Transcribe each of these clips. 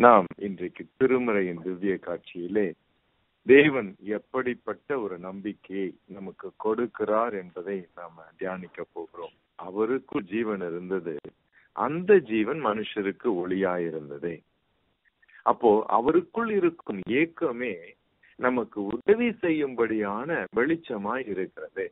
நாம் இன்றைக்கு திருமறையின் திவ்ய காட்சியிலே தேவன் எப்படிப்பட்ட ஒரு நம்பிக்கையை நமக்கு கொடுக்கிறார் என்பதை நாம தியானிக்க போகிறோம் அவருக்குள் ஜீவன் இருந்தது அந்த ஜீவன் மனுஷருக்கு ஒளியாயிருந்தது அப்போ அவருக்குள் இருக்கும் ஏக்கமே நமக்கு உதவி செய்யும்படியான வெளிச்சமாய் இருக்கிறது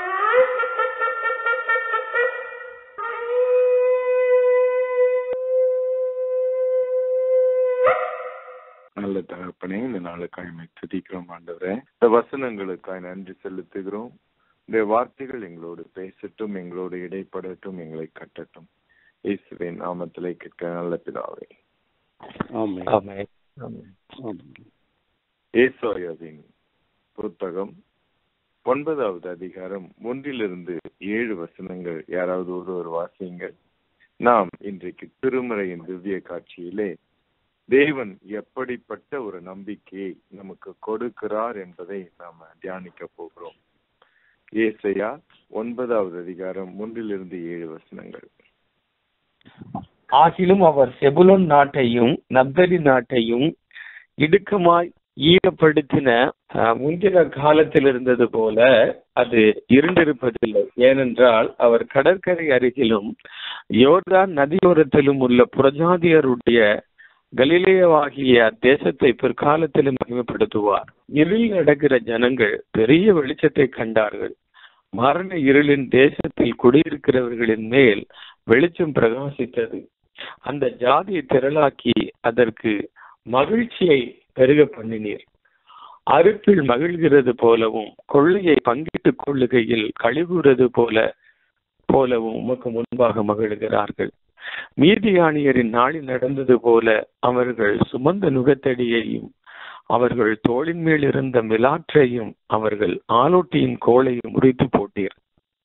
நல்ல தகப்பனே இந்த நாளுக்காய் உம்மை துதிக்கிறோம் ஆண்டவரே இந்த வசனங்களுக்காய் நன்றி செலுத்துகிறோம் இந்த வார்த்தைகள் எங்களோடு பேசட்டும் எங்களோடு இடைப்படட்டும் எங்களை கட்டட்டும் இயேசுவின் நாமத்திலே கேட்க நல்ல பிதாவே ஆமென். ஆமென். ஆமென். ஆமென். ஏசாயாவின் புத்தகம் ஒன்பதாவது அதிகாரம் ஒன்றிலிருந்து ஏழு வசனங்கள் யாராவது ஒருவர் வாசியுங்கள் நாம் இன்றைக்கு திருமறையின் திவ்ய காட்சியிலே தேவன் எப்படிப்பட்ட ஒரு நம்பிக்கையை நமக்கு கொடுக்கிறார் என்பதை நாம தியானிக்க போகிறோம் ஏசையா ஒன்பதாவது அதிகாரம் ஒன்றிலிருந்து ஏழு வசனங்கள் ஆகிலும் அவர் செபுலோன் நாட்டையும் நப்தலி நாட்டையும் இடுக்கமாய் ஈரப்படுத்தின அஹ், முந்தின காலத்தில் இருந்தது போல அது இருண்டிருப்பதில்லை ஏனென்றால் அவர் கடற்கரை அருகிலும் யோர்தான் நதியோரத்திலும் உள்ள புரஜாதியருடைய கலிலேயவாகிய தேசத்தை பிற்காலத்திலும் மகிமைப்படுத்துவார் இருளில் நடக்கிற ஜனங்கள் பெரிய வெளிச்சத்தை கண்டார்கள் மரண இருளின் தேசத்தில் குடியிருக்கிறவர்களின் மேல் வெளிச்சம் பிரகாசித்தது அந்த ஜாதியை திரளாக்கி அதற்கு மகிழ்ச்சியை பெருக பண்ணினீர் அறுப்பில் மகிழ்கிறது போலவும் கொள்ளையை பங்கிட்டுக் கொள்ளுகையில் கழிவுறது போல போலவும் உமக்கு முன்பாக மகிழ்கிறார்கள் மீதியானியரின் நாளில் நடந்தது போல அவர்கள் சுமந்த நுகத்தடியையும் அவர்கள் தோளின் மேல் இருந்த மிலாற்றையும் அவர்கள் ஆலோட்டியின் கோளையும் முறித்து போட்டீர்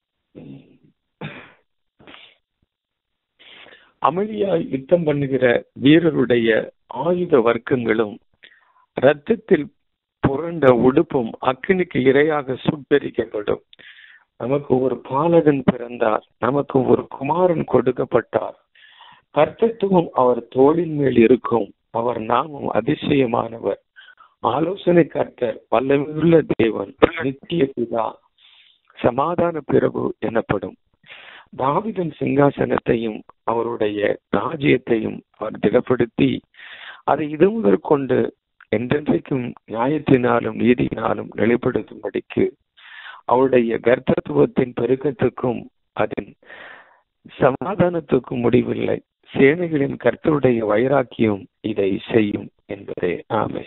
அமளியாய் யுத்தம் பண்ணுகிற வீரருடைய ஆயுத வர்க்கங்களும் இரத்தத்தில் புரண்ட உடுப்பும் அக்கினிக்கு இரையாக சுட்டரிக்கப்படும் நமக்கு ஒரு பாலகன் பிறந்தார் நமக்கு ஒரு குமாரன் கொடுக்கப்பட்டார் கர்த்தத்துவம் அவர் தோளின் மேல் இருக்கும் அவர் நாமம் அதிசயமானவர் ஆலோசனை கர்த்தர் வல்லமையுள்ள தேவன் நித்திய பிதா சமாதான பிரபு எனப்படும் தாவிதன் சிங்காசனத்தையும் அவருடைய ராஜ்யத்தையும் அவர் திடப்படுத்தி அதை இது முதற் கொண்டு என்றென்றைக்கும் நியாயத்தினாலும் நீதியினாலும் நிலைப்படுத்தும்படிக்கு அவருடைய கர்த்தத்துவத்தின் பெருக்கத்துக்கும் அதன் சமாதானத்துக்கும் முடிவில்லை சேனைகளின் கர்த்தருடைய வைராக்கியம் இதை செய்யும் என்பதே ஆமென்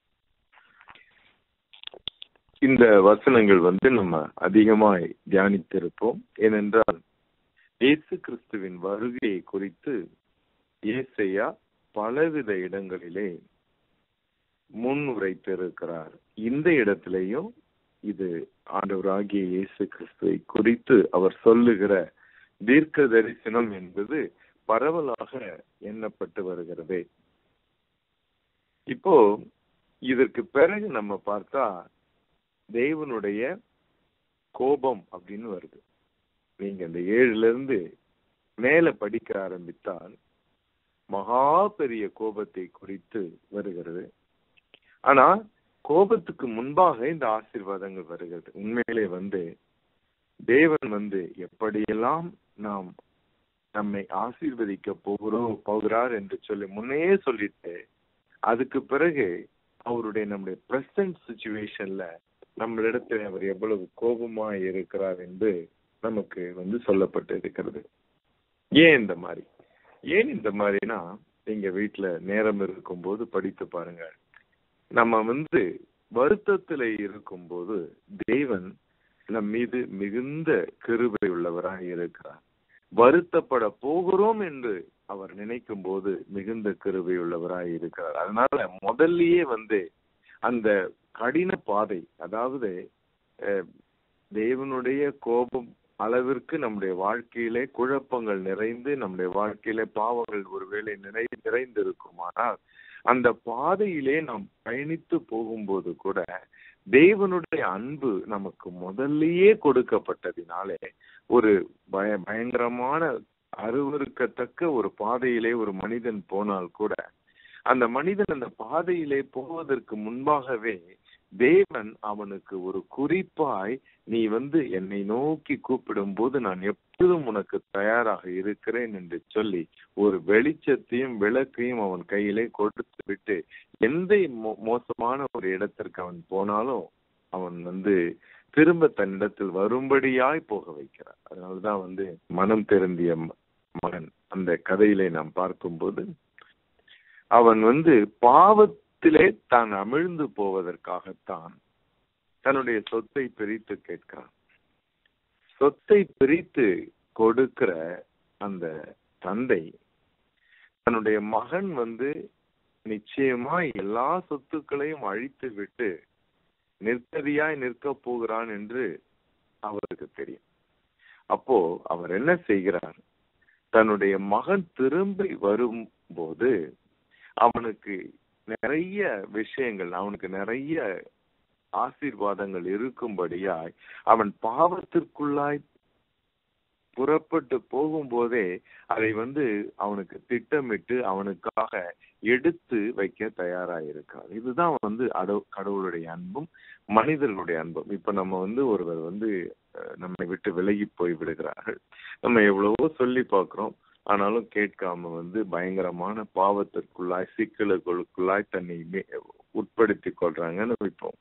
இந்த வசனங்கள் வந்து நம்ம அதிகமாய் தியானித்திருப்போம் ஏனென்றால் இயேசு கிறிஸ்துவின் வருகையை குறித்து ஏசையா பலவித இடங்களிலே முன்னுரைத்திருக்கிறார் இந்த இடத்திலேயும் இது ஆண்டவராகிய இயேசு கிறிஸ்துவை குறித்து அவர் சொல்லுகிற தீர்க்க தரிசனம் என்பது பரவலாக எண்ணப்பட்டு வருகிறது இப்போ இதற்கு பிறகு நம்ம பார்த்தா தேவனுடைய கோபம் அப்படின்னு வருது நீங்க இந்த ஏழுல இருந்து மேல படிக்க ஆரம்பித்தால் மகா பெரிய கோபத்தை குறித்து வருகிறது ஆனா கோபத்துக்கு முன்பாக இந்த ஆசீர்வாதங்கள் வருகிறது உண்மையிலே வந்து தேவன் வந்து எப்படியெல்லாம் நாம் நம்மை ஆசீர்வதிக்க போகிறோம் போகிறார் என்று சொல்லி முன்னே சொல்லிட்டு அதுக்கு பிறகு அவருடைய நம்முடைய பிரசன்ட் சுச்சுவேஷன்ல நம்மளிடத்தில் அவர் எவ்வளவு கோபமா இருக்கிறார் என்று நமக்கு வந்து சொல்லப்பட்டு இருக்கிறது ஏன் இந்த மாதிரி ஏன் இந்த மாதிரினா நீங்க வீட்டுல நேரம் இருக்கும்போது படித்து பாருங்க நம்ம வந்து வருத்தத்துல இருக்கும்போது தேவன் நம் மீது மிகுந்த கிருபை உள்ளவராக இருக்கிறார் வருத்தப்பட போகிறோம் என்று அவர் நினைக்கும் போது மிகுந்த கிருபை உள்ளவராய் இருக்கிறார் அதனால முதல்லயே வந்து அந்த கடின பாதை அதாவது அஹ், தேவனுடைய கோபம் அளவிற்கு நம்முடைய வாழ்க்கையிலே குழப்பங்கள் நிறைந்து நம்முடைய வாழ்க்கையிலே பாவங்கள் ஒருவேளை நிறை நிறைந்திருக்குமானால் அந்த பாதையிலே நாம் பயணித்து போகும்போது கூட தேவனுடைய அன்பு நமக்கு முதல்லயே கொடுக்கப்பட்டதினாலே ஒரு பய பயங்கரமான அருவருக்கத்தக்க ஒரு பாதையிலே ஒரு மனிதன் போனால் கூட அந்த மனிதன் அந்த பாதையிலே போவதற்கு முன்பாகவே தேவன் அவனுக்கு ஒரு குறிப்பாய் நீ வந்து என்னை நோக்கி கூப்பிடும் போது நான் எப்பொழுதும் உனக்கு தயாராக இருக்கிறேன் என்று சொல்லி ஒரு வெளிச்சத்தையும் விளக்கையும் அவன் கையிலே கொடுத்து விட்டு எந்த மோ- மோசமான ஒரு இடத்திற்கு அவன் போனாலும் அவன் வந்து திரும்ப தன்னிடத்தில் வரும்படியாய் போக வைக்கிறார் அதனாலதான் வந்து மனம் திருந்திய ம- மகன் அந்த கதையிலே நாம் பார்க்கும்போது அவன் வந்து பாவத்திலே தான் அமிழ்ந்து போவதற்காகத்தான் தன்னுடைய சொத்தை பிரித்து கேட்கிறான் சொத்தை பிரித்து கொடுக்கிற அந்த தந்தை தன்னுடைய மகன் வந்து நிச்சயமா எல்லா சொத்துக்களையும் அழித்து விட்டு நிற்கதியாய் நிற்க போகிறான் என்று அவருக்கு தெரியும் அப்போ அவர் என்ன செய்கிறார் தன்னுடைய மகன் திரும்பி வரும்போது அவனுக்கு நிறைய விஷயங்கள் அவனுக்கு நிறைய ஆசீர்வாதங்கள் இருக்கும்படியாய் அவன் பாவத்திற்குள்ளாய் புறப்பட்டு போகும்போதே அதை வந்து அவனுக்கு திட்டமிட்டு அவனுக்காக எடுத்து வைக்க தயாராயிருக்கார் இதுதான் வந்து அட- கடவுளுடைய அன்பும் மனிதர்களுடைய அன்பும் இப்ப நம்ம வந்து ஒருவர் வந்து அஹ், நம்மை விட்டு விலகி போய் விடுகிறார்கள் நம்ம எவ்வளவோ சொல்லி பார்க்கிறோம் ஆனாலும் கேட்காம வந்து பயங்கரமான பாவத்திற்குள்ளாய் சிக்கலுக்குள்ளாய் தன்னை மே- உட்படுத்திக் கொள்றாங்கன்னு வைப்போம்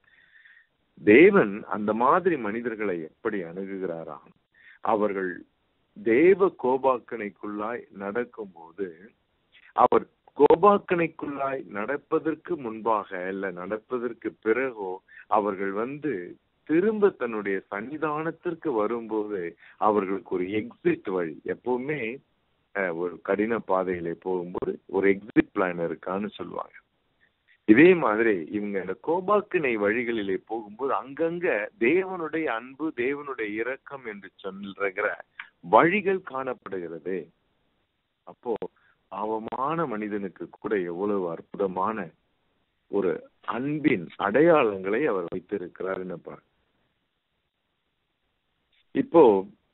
தேவன் அந்த மாதிரி மனிதர்களை எப்படி அணுகுகிறாராம் அவர்கள் தேவ கோபாக்கனைக்குள்ளாய் நடக்கும்போது அவர் கோபாக்கனைக்குள்ளாய் நடப்பதற்கு முன்பாக இல்ல நடப்பதற்கு பிறகோ அவர்கள் வந்து திரும்ப தன்னுடைய சன்னிதானத்திற்கு வரும்போது அவர்களுக்கு ஒரு எக்ஸிட் வழி எப்பவுமே அஹ், ஒரு கடின பாதையிலே போகும்போது ஒரு எக்ஸிட் பிளான் இருக்கான்னு சொல்லுவாங்க இதே மாதிரி இவங்க இந்த கோபாக்கினை வழிகளிலே போகும்போது அங்கங்க தேவனுடைய அன்பு தேவனுடைய இரக்கம் என்று சொல்லுகிற வழிகள் காணப்படுகிறது அப்போ பாவமான மனிதனுக்கு கூட எவ்வளவு அற்புதமான ஒரு அன்பின் அடையாளங்களை அவர் வைத்திருக்கிறார் என்னப்பா இப்போ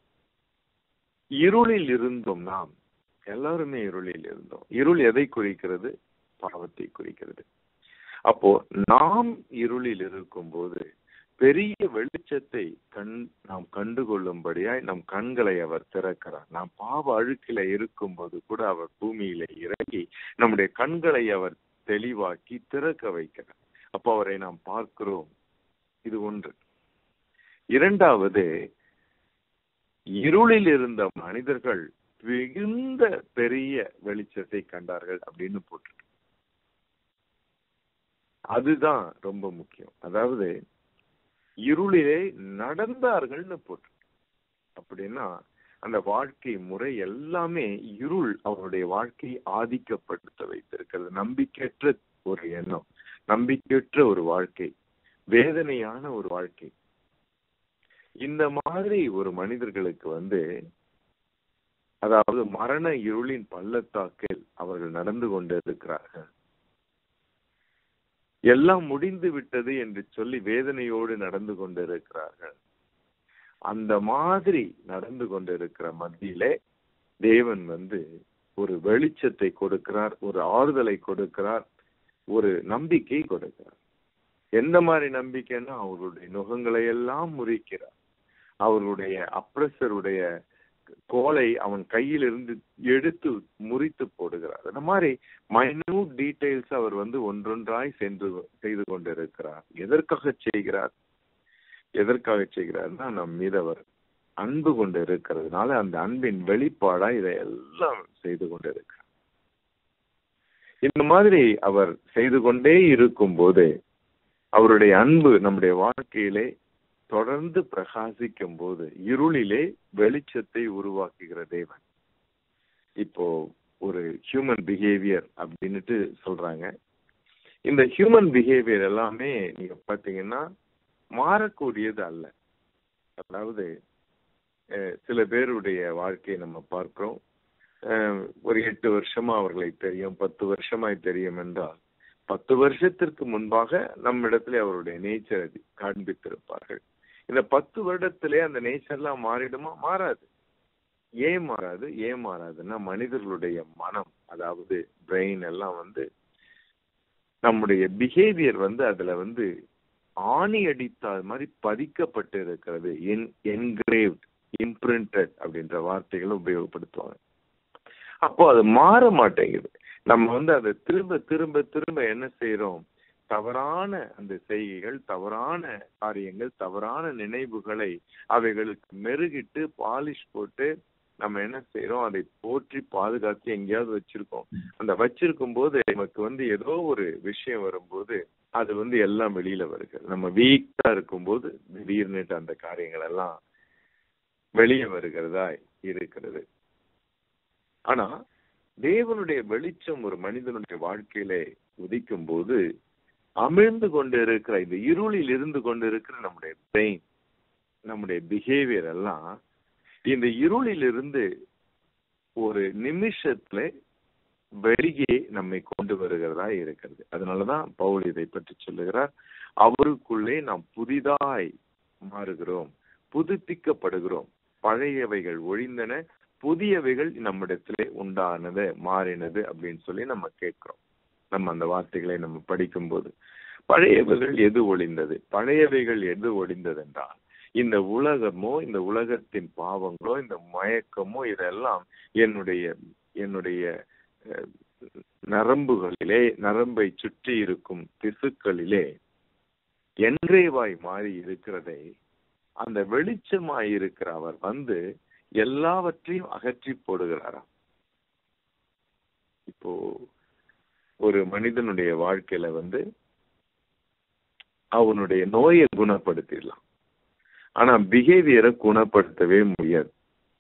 இருளில் இருந்தோம் நாம் எல்லாருமே இருளில் இருந்தோம் இருள் எதை குறிக்கிறது பாவத்தை குறிக்கிறது அப்போ நாம் இருளில் இருக்கும்போது பெரிய வெளிச்சத்தை கண் நாம் கண்டுகொள்ளும்படியாய் நம் கண்களை அவர் திறக்கிறார் நாம் பாவ அழுக்கில இருக்கும்போது கூட அவர் பூமியில இறங்கி நம்முடைய கண்களை அவர் தெளிவாக்கி திறக்க வைக்கிறார் அப்போ அவரை நாம் பார்க்கிறோம் இது ஒன்று இரண்டாவது இருளில் இருந்த மனிதர்கள் மிகுந்த பெரிய வெளிச்சத்தை கண்டார்கள் அப்படின்னு போட்டு அதுதான் ரொம்ப முக்கியம் அதாவது இருளிலே நடந்தார்கள்னு போட்டு அப்படின்னா அந்த வாழ்க்கை முறை எல்லாமே இருள் அவருடைய வாழ்க்கையை ஆதிக்கப்படுத்த வைத்திருக்கிறது நம்பிக்கையற்ற ஒரு எண்ணம் நம்பிக்கையற்ற ஒரு வாழ்க்கை வேதனையான ஒரு வாழ்க்கை இந்த மாதிரி ஒரு மனிதர்களுக்கு வந்து அதாவது மரண இருளின் பள்ளத்தாக்கில் அவர்கள் நடந்து கொண்டிருக்கிறார்கள் எல்லாம் முடிந்து விட்டது என்று சொல்லி வேதனையோடு நடந்து கொண்டிருக்கிறார்கள் அந்த மாதிரி நடந்து கொண்டிருக்கிற மத்தியிலே தேவன் வந்து ஒரு வெளிச்சத்தை கொடுக்கிறார் ஒரு ஆறுதலை கொடுக்கிறார் ஒரு நம்பிக்கை கொடுக்கிறார் எந்த மாதிரி நம்பிக்கைன்னா அவர்களுடைய நுகங்களை எல்லாம் முறிக்கிறார் அவர்களுடைய அப்ரஸருடைய கோலை அவன் கையில் இருந்து எடுத்து முறித்து போடுகிறார் அந்த மாதிரி மைன்யூட் டீடைல்ஸ் அவர் வந்து ஒன்றொன்றாய் சென்று செய்து கொண்டிருக்கிறார் எதற்காக செய்கிறார் எதற்காக செய்கிறார்னா நம் மீது அவர் அன்பு கொண்டு இருக்கிறதுனால அந்த அன்பின் வெளிப்பாடா இதை எல்லாம் செய்து கொண்டிருக்கிறார் இந்த மாதிரி அவர் செய்து கொண்டே இருக்கும் போது அவருடைய அன்பு நம்முடைய வாழ்க்கையிலே தொடர்ந்து பிரகாசிக்கும் போது இருளிலே வெளிச்சத்தை உருவாக்குகிற தேவன் இப்போ ஒரு ஹியூமன் பிஹேவியர் அப்படின்னுட்டு சொல்றாங்க இந்த ஹியூமன் பிஹேவியர் எல்லாமே நீங்க பாத்தீங்கன்னா மாறக்கூடியது அல்ல அதாவது அஹ், சில பேருடைய வாழ்க்கையை நம்ம பார்க்கிறோம் அஹ், ஒரு எட்டு வருஷமா அவர்களை தெரியும் பத்து வருஷமாய் தெரியும் என்றால் பத்து வருஷத்திற்கு முன்பாக நம்மிடத்துல அவருடைய நேச்சர் காண்பித்திருப்பார்கள் இந்த பத்து வருடத்திலே அந்த நேச்சர்லாம் மாறிடுமா மாறாது ஏன் மாறாது ஏன் மாறாதுன்னா மனிதர்களுடைய மனம் அதாவது பிரெயின் எல்லாம் வந்து நம்முடைய பிஹேவியர் வந்து அதுல வந்து ஆணி அடித்தால் மாதிரி பதிக்கப்பட்டு இருக்கிறது என்கிரேவ்ட் இம்ப்ரிண்டட் அப்படின்ற வார்த்தைகளை உபயோகப்படுத்துவாங்க அப்போ அது மாற மாட்டேங்குது நம்ம வந்து அதை திரும்ப திரும்ப திரும்ப என்ன செய்யறோம் தவறான அந்த செய்கைகள் தவறான காரியங்கள் தவறான நினைவுகளை அவைகளுக்கு மெருகிட்டு பாலிஷ் போட்டு நம்ம என்ன செய்யறோம் அதை போற்றி பாதுகாத்து எங்கேயாவது வச்சிருக்கோம் அந்த வச்சிருக்கும் போது நமக்கு வந்து ஏதோ ஒரு விஷயம் வரும்போது அது வந்து எல்லாம் வெளியில வருகிறது நம்ம வீக்கா இருக்கும்போது திடீர்னுட்டு அந்த காரியங்கள் எல்லாம் வெளியே வருகிறதா இருக்கிறது ஆனா தேவனுடைய வெளிச்சம் ஒரு மனிதனுடைய வாழ்க்கையிலே உதிக்கும் போது அமிழ்ந்து கொண்டு இருக்கிற இந்த இருளில் இருந்து கொண்டு இருக்கிற நம்முடைய பிரெயின் நம்முடைய பிஹேவியர் எல்லாம் இந்த இருளில் இருந்து ஒரு நிமிஷத்துல வெளியே நம்மை கொண்டு வருகிறதா இருக்கிறது அதனாலதான் பவுல் இதை பற்றி சொல்லுகிறார் அவருக்குள்ளே நாம் புதிதாய் மாறுகிறோம் புதுப்பிக்கப்படுகிறோம் பழையவைகள் ஒழிந்தன புதியவைகள் நம்மிடத்திலே உண்டானது மாறினது அப்படின்னு சொல்லி நம்ம கேட்கிறோம் நம்ம அந்த வார்த்தைகளை நம்ம படிக்கும்போது பழையவைகள் எது ஒளிந்தது பழையவைகள் எது ஒளிந்தது என்றால் இந்த உலகமோ இந்த உலகத்தின் பாவங்களோ இந்த மயக்கமோ இதெல்லாம் என்னுடைய என்னுடைய நரம்புகளிலே நரம்பை சுற்றி இருக்கும் திசுக்களிலே என்றேவாய் மாறி இருக்கிறதை அந்த வெளிச்சமாய் இருக்கிற அவர் வந்து எல்லாவற்றையும் அகற்றி போடுகிறாராம் இப்போ ஒரு மனிதனுடைய வாழ்க்கையில வந்து அவனுடைய நோயை குணப்படுத்திடலாம் ஆனா பிஹேவியரை குணப்படுத்தவே முடியாது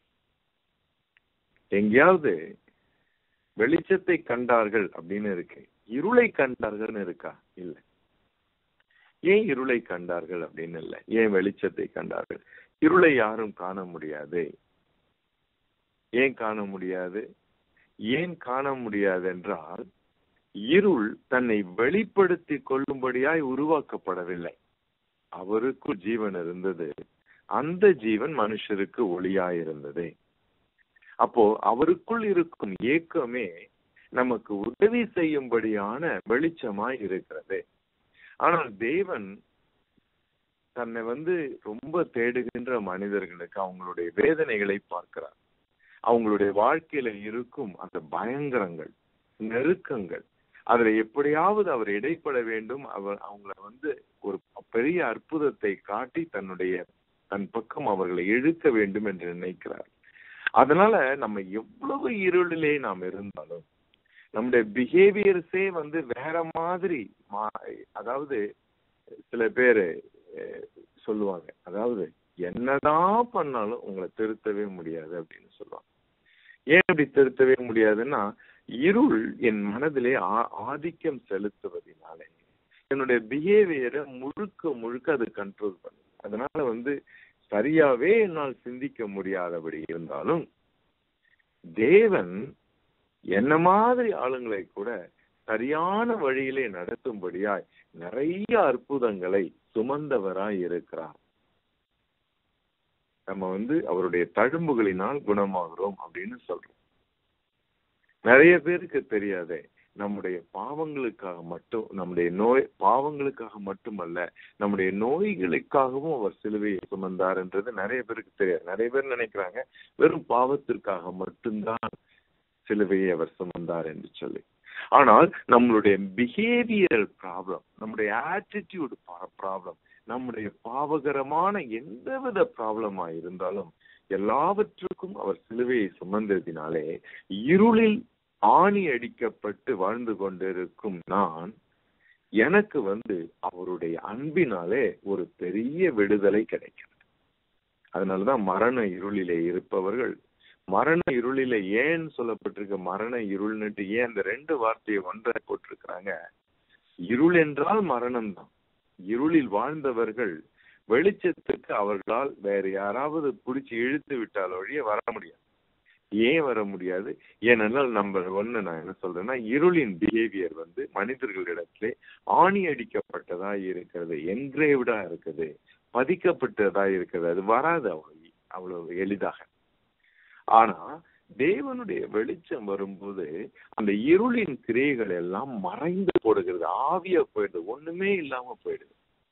எங்கேயாவது வெளிச்சத்தை கண்டார்கள் அப்படின்னு இருக்கு இருளை கண்டார்கள்னு இருக்கா இல்ல ஏன் இருளை கண்டார்கள் அப்படின்னு இல்ல ஏன் வெளிச்சத்தை கண்டார்கள் இருளை யாரும் காண முடியாது ஏன் காண முடியாது ஏன் காண முடியாது என்றால் இருள் தன்னை வெளிப்படுத்தி கொள்ளும்படியாய் உருவாக்கப்படவில்லை அவருக்குள் ஜீவன் இருந்தது அந்த ஜீவன் மனுஷருக்கு ஒளியாயிருந்தது அப்போ அவருக்குள் இருக்கும் ஏக்கமே நமக்கு உதவி செய்யும்படியான வெளிச்சமாய் இருக்கிறது ஆனால் தேவன் தன்னை வந்து ரொம்ப தேடுகின்ற மனிதர்களுக்கு அவங்களுடைய வேதனைகளை பார்க்கிறார் அவங்களுடைய வாழ்க்கையில இருக்கும் அந்த பயங்கரங்கள் நெருக்கங்கள் அதுல எப்படியாவது அவர் இடைப்பட வேண்டும் அவர் அவங்கள வந்து ஒரு பெரிய அற்புதத்தை காட்டி தன்னுடைய தன் பக்கம் அவர்களை இழுக்க வேண்டும் என்று நினைக்கிறார் அதனால நம்ம எவ்வளவு இருளிலே நாம் இருந்தாலும் நம்முடைய பிஹேவியர்ஸே வந்து வேற மாதிரி அதாவது சில பேரு சொல்லுவாங்க அதாவது என்னதான் பண்ணாலும் உங்களை திருத்தவே முடியாது அப்படின்னு சொல்லுவாங்க ஏன் அப்படி திருத்தவே முடியாதுன்னா இருள் என் மனதிலே ஆதிக்கம் செலுத்துவதனாலே என்னுடைய பிஹேவியரை முழுக்க முழுக்க அது கண்ட்ரோல் பண்ணுது அதனால வந்து சரியாவே என்னால் சிந்திக்க முடியாதபடி இருந்தாலும் தேவன் என்ன மாதிரி ஆளுங்களை கூட சரியான வழியிலே நடத்தும்படியாய் நிறைய அற்புதங்களை சுமந்தவராய் இருக்கிறார் நம்ம வந்து அவருடைய தழும்புகளினால் குணமாகிறோம் அப்படின்னு சொல்றோம் நிறைய பேருக்கு தெரியாதே நம்முடைய பாவங்களுக்காக மட்டும் நம்முடைய நோய் பாவங்களுக்காக மட்டுமல்ல நம்முடைய நோய்களுக்காகவும் அவர் சிலுவையை சுமந்தார் என்றது நிறைய பேருக்கு தெரியாது நிறைய பேர் நினைக்கிறாங்க வெறும் பாவத்திற்காக மட்டும்தான் சிலுவையை அவர் சுமந்தார் என்று சொல்லி ஆனால் நம்மளுடைய பிஹேவியரல் ப்ராப்ளம் நம்முடைய ஆட்டிடியூட் ப்ராப்ளம் நம்முடைய பாவகரமான எந்தவித ப்ராப்ளமா இருந்தாலும் எல்லாவற்றுக்கும் அவர் சிலுவையை சுமந்ததினாலே இருளில் ஆணி அடிக்கப்பட்டு வாழ்ந்து கொண்டிருக்கும் நான் எனக்கு வந்து அவருடைய அன்பினாலே ஒரு பெரிய விடுதலை கிடைக்கிறது அதனாலதான் மரண இருளிலே இருப்பவர்கள் மரண இருளில ஏன் சொல்லப்பட்டிருக்க மரண இருள்னுட்டு ஏன் அந்த ரெண்டு வார்த்தையை ஒன்றை போட்டிருக்கிறாங்க இருள் என்றால் மரணம் தான் இருளில் வாழ்ந்தவர்கள் வெளிச்சத்துக்கு அவர்களால் வேற யாராவது பிடிச்சி இழுத்து விட்டால் ஒழிய வர முடியாது ஏன் வர முடியாது ஏனென்றால் நம்ம ஒண்ணு நான் என்ன சொல்றேன்னா இருளின் பிஹேவியர் வந்து மனிதர்களிடத்திலே ஆணி அடிக்கப்பட்டதா இருக்கிறது என்கிரேவ்டா இருக்குது பதிக்கப்பட்டதா இருக்கிறது அது வராது அவ்வளவு அவ்வளவு எளிதாக ஆனா தேவனுடைய வெளிச்சம் வரும்போது அந்த இருளின் கிரியைகள் எல்லாம் மறைந்து போடுகிறது ஆவியா போயிடுது ஒண்ணுமே இல்லாம போயிடுது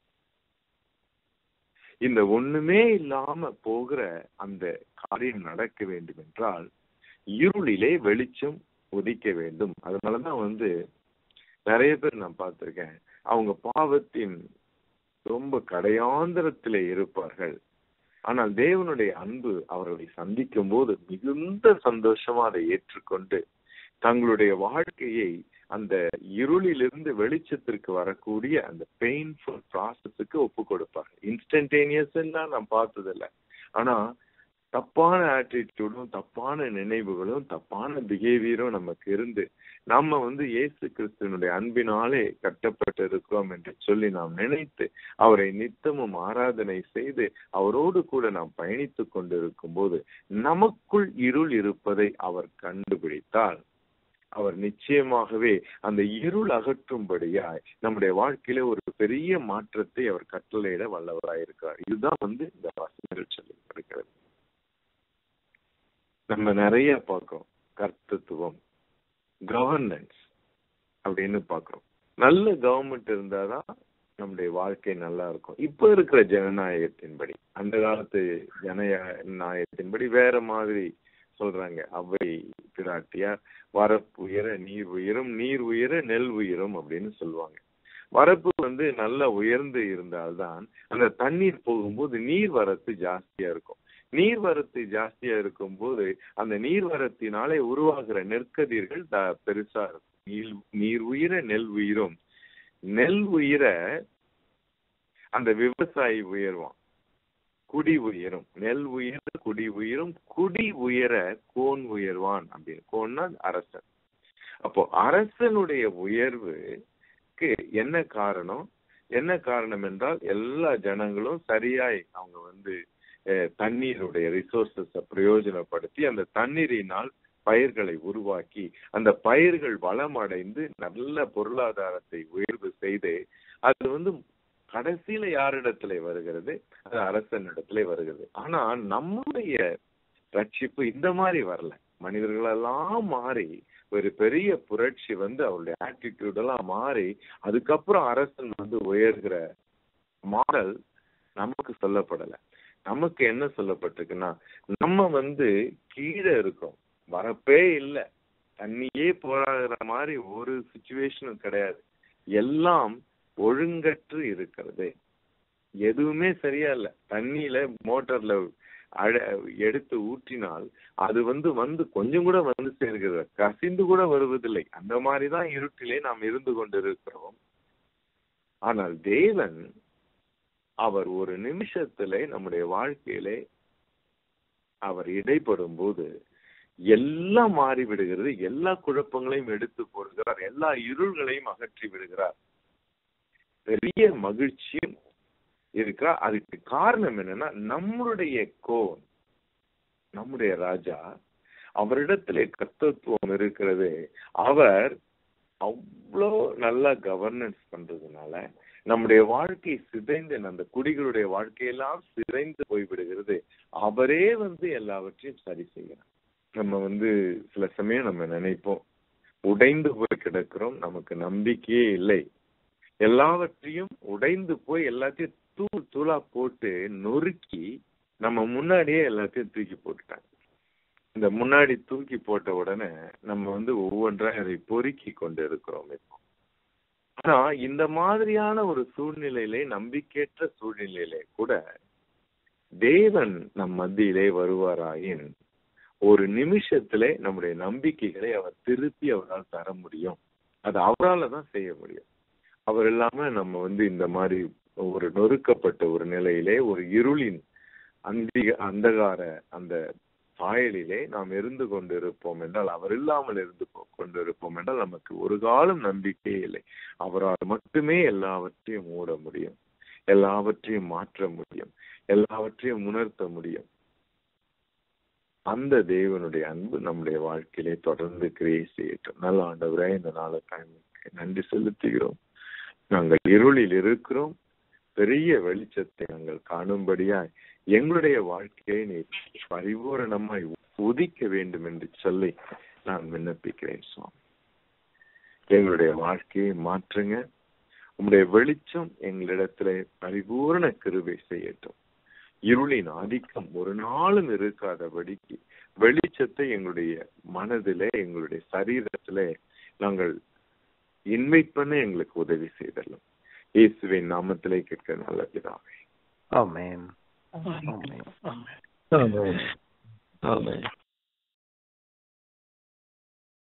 இந்த ஒண்ணுமே இல்லாம போகிற அந்த காரியம் நடக்க வேண்டும் என்றால் இருளிலே வெளிச்சம் உதிக்க வேண்டும் அதனாலதான் வந்து நிறைய பேர் நான் பார்த்திருக்கேன் அவங்க பாவத்தின் ரொம்ப கடையாந்திரத்திலே இருப்பார்கள் ஆனால் தேவனுடைய அன்பு அவர்களை சந்திக்கும் போது மிகுந்த சந்தோஷமா அதை ஏற்றுக்கொண்டு தங்களுடைய வாழ்க்கையை அந்த இருளிலிருந்து வெளிச்சத்திற்கு வரக்கூடிய அந்த பெயின்ஃபுல் ப்ராசஸுக்கு ஒப்பு கொடுப்பார்கள் இன்ஸ்டன்டேனியஸ் எல்லாம் நான் பார்த்ததில்ல ஆனா தப்பான ஆட்டிடியூடும் தப்பான நினைவுகளும் தப்பான பிஹேவியரும் நமக்கு இருந்து நம்ம வந்து இயேசு கிறிஸ்துவனுடைய அன்பினாலே கட்டப்பட்டு இருக்கிறோம் என்று சொல்லி நாம் நினைத்து அவரை நித்தமும் ஆராதனை செய்து அவரோடு கூட நாம் பயணித்துக் கொண்டிருக்கும் போது நமக்குள் இருள் இருப்பதை அவர் கண்டுபிடித்தால் அவர் நிச்சயமாகவே அந்த இருள் அகற்றும்படியாய் நம்முடைய வாழ்க்கையில ஒரு பெரிய மாற்றத்தை அவர் கட்டளையிட வல்லவராயிருக்கிறார் இதுதான் வந்து இந்த வசனங்கள் சொல்லப்படுகிறது நம்ம நிறைய பார்க்கிறோம் கர்த்தத்துவம் கவர்னன்ஸ் அப்படின்னு பார்க்கிறோம் நல்ல கவர்மெண்ட் இருந்தாதான் நம்முடைய வாழ்க்கை நல்லா இருக்கும் இப்ப இருக்கிற ஜனநாயகத்தின்படி அந்த காலத்து ஜனநாயகத்தின்படி வேற மாதிரி சொல்றாங்க அவை பிராட்டியார் வரப்பு உயர நீர் உயரும் நீர் உயர நெல் உயரும் அப்படின்னு சொல்லுவாங்க வரப்பு வந்து நல்லா உயர்ந்து இருந்தால்தான் அந்த தண்ணீர் போகும்போது நீர் வரத்து ஜாஸ்தியா இருக்கும் நீர் வரத்து ஜாஸ்தியா இருக்கும் போது அந்த நீர் வரத்தினாலே உருவாகிற நெற்கதிர்கள் பெருசா இருக்கும் நீர் நீர் உயிர நெல் உயிரும் நெல் உயிர அந்த விவசாயி உயர்வான் குடி உயரும் நெல் உயர குடி உயரும் குடி உயர கோன் உயர்வான் அப்படின்னு கோன்னா அரசன் அப்போ அரசனுடைய உயர்வுக்கு என்ன காரணம் என்ன காரணம் என்றால் எல்லா ஜனங்களும் சரியாய் அவங்க வந்து தண்ணீருடைய ரிசோர்சஸ பிரயோஜனப்படுத்தி அந்த தண்ணீரினால் பயிர்களை உருவாக்கி அந்த பயிர்கள் வளமடைந்து நல்ல பொருளாதாரத்தை உயர்வு செய்து அது வந்து கடைசியில யாரிடத்துல வருகிறது அது அரசனிடத்துல வருகிறது ஆனா நம்முடைய ரட்சிப்பு இந்த மாதிரி வரல மனிதர்களெல்லாம் மாறி ஒரு பெரிய புரட்சி வந்து அவருடைய ஆட்டிடியூட் எல்லாம் மாறி அதுக்கப்புறம் அரசன் வந்து உயர்கிற மாடல் நமக்கு சொல்லப்படல நமக்கு என்ன சொல்லப்பட்டிருக்குன்னா நம்ம வந்து கீழே இருக்கோம் வரப்பே இல்லை தண்ணியே போராடுற மாதிரி ஒரு சுச்சுவேஷனும் கிடையாது எல்லாம் ஒழுங்கற்று இருக்கிறது எதுவுமே சரியா இல்ல தண்ணியில மோட்டார்ல அழ எடுத்து ஊற்றினால் அது வந்து வந்து கொஞ்சம் கூட வந்து சேர்கிறது கசிந்து கூட வருவதில்லை அந்த மாதிரிதான் இருட்டிலே நாம் இருந்து கொண்டிருக்கிறோம் ஆனால் தேவன் அவர் ஒரு நிமிஷத்திலே நம்முடைய வாழ்க்கையிலே அவர் இடைப்படும் போது எல்லாம் மாறி விடுகிறது எல்லா குழப்பங்களையும் எடுத்து போடுகிறார் எல்லா இருள்களையும் அகற்றி விடுகிறார் பெரிய மகிழ்ச்சியும் இருக்கா அதுக்கு காரணம் என்னன்னா நம்மளுடைய கோன் நம்முடைய ராஜா அவரிடத்திலே கர்த்தத்துவம் இருக்கிறது அவர் அவ்வளோ நல்லா கவர்னன்ஸ் பண்றதுனால நம்முடைய வாழ்க்கை சிதைந்து அந்த குடிகளுடைய வாழ்க்கையெல்லாம் சிதைந்து போய்விடுகிறது அவரே வந்து எல்லாவற்றையும் சரி செய்யறார் நம்ம வந்து சில சமயம் நம்ம நினைப்போம் உடைந்து போய் கிடக்கிறோம் நமக்கு நம்பிக்கையே இல்லை எல்லாவற்றையும் உடைந்து போய் எல்லாத்தையும் தூள் தூளா போட்டு நொறுக்கி நம்ம முன்னாடியே எல்லாத்தையும் தூக்கி போட்டுட்டாங்க இந்த முன்னாடி தூக்கி போட்ட உடனே நம்ம வந்து ஒவ்வொன்றா அதை பொறுக்கி கொண்டு இருக்கிறோம் இப்போ ஆனா இந்த மாதிரியான ஒரு சூழ்நிலையிலே நம்பிக்கையற்ற சூழ்நிலையிலே கூட தேவன் நம் மத்தியிலே வருவாராயின் ஒரு நிமிஷத்திலே நம்முடைய நம்பிக்கைகளை அவர் திருப்பி அவரால் தர முடியும் அது அவரால் தான் செய்ய முடியும் அவர் இல்லாம நம்ம வந்து இந்த மாதிரி ஒரு நொறுக்கப்பட்ட ஒரு நிலையிலே ஒரு இருளின் அந்திக அந்தகார அந்த சாயலிலே நாம் இருந்து கொண்டிருப்போம் என்றால் அவர் இல்லாமல் இருந்து கொண்டிருப்போம் என்றால் நமக்கு ஒரு காலம் நம்பிக்கையே இல்லை அவரால் மட்டுமே எல்லாவற்றையும் மூட முடியும் எல்லாவற்றையும் மாற்ற முடியும் எல்லாவற்றையும் உணர்த்த முடியும் அந்த தேவனுடைய அன்பு நம்முடைய வாழ்க்கையிலே தொடர்ந்து கிரியை செய்யட்டும் நல்ல ஆண்டவரே இந்த நாளுக்காக நன்றி செலுத்துகிறோம் நாங்கள் இருளில் இருக்கிறோம் பெரிய வெளிச்சத்தை நாங்கள் காணும்படியாய் எங்களுடைய வாழ்க்கையை நீ பரிபூரணமாய் உதிக்க வேண்டும் என்று சொல்லி நான் விண்ணப்பிக்கிறேன் சுவாமி எங்களுடைய வாழ்க்கையை மாற்றுங்க உங்களுடைய வெளிச்சம் எங்களிடத்துல பரிபூரண கிருபை செய்யட்டும் இருளின் ஆதிக்கம் ஒரு நாளும் இருக்காதபடிக்கு வெளிச்சத்தை எங்களுடைய மனதிலே எங்களுடைய சரீரத்திலே நாங்கள் இன்வைட் பண்ண எங்களுக்கு உதவி செய்தரலாம் இயேசுவின் நாமத்திலே கேட்க நல்ல பிதாவே ஆமென் ஆமென் ஆமென் ஆமென்